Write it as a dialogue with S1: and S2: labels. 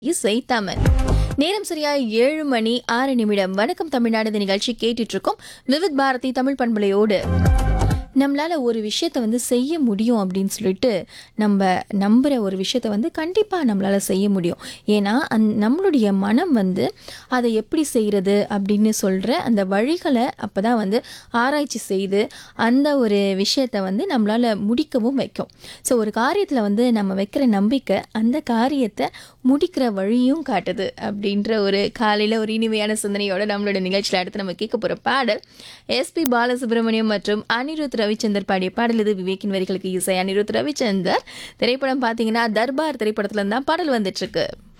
S1: இசை தமிழ் நேரம் சரியா ஏழு மணி ஆறு நிமிடம் வணக்கம் தமிழ்நாடு இந்த நிகழ்ச்சி கேட்டுட்டு இருக்கோம் விவித் பாரதி தமிழ் பண்பலையோடு நம்மளால ஒரு விஷயத்த வந்து செய்ய முடியும் அப்படின்னு சொல்லிட்டு நம்ம நம்புற ஒரு விஷயத்த வந்து கண்டிப்பாக நம்மளால செய்ய முடியும் ஏன்னா அந் நம்மளுடைய மனம் வந்து அதை எப்படி செய்கிறது அப்படின்னு சொல்கிற அந்த வழிகளை அப்போ தான் வந்து ஆராய்ச்சி செய்து அந்த ஒரு விஷயத்த வந்து நம்மளால முடிக்கவும் வைக்கும் ஸோ ஒரு காரியத்தில் வந்து நம்ம வைக்கிற நம்பிக்கை அந்த காரியத்தை முடிக்கிற வழியும் காட்டுது அப்படின்ற ஒரு காலையில் ஒரு இனிமையான சிந்தனையோட நம்மளோட நிகழ்ச்சியில் அடுத்து நம்ம கேட்க போகிற பாடல் எஸ்பி பாலசுப்ரமணியம் மற்றும் அனிருத் ரவிச்சந்தர் பாடிய பாடல் இது விவேக்கின் வரிகளுக்கு இசை அனிருத் ரவிச்சந்தர் திரைப்படம் பார்த்தீங்கன்னா தர்பார் திரைப்படத்துல தான் பாடல் வந்துட்டு இருக்கு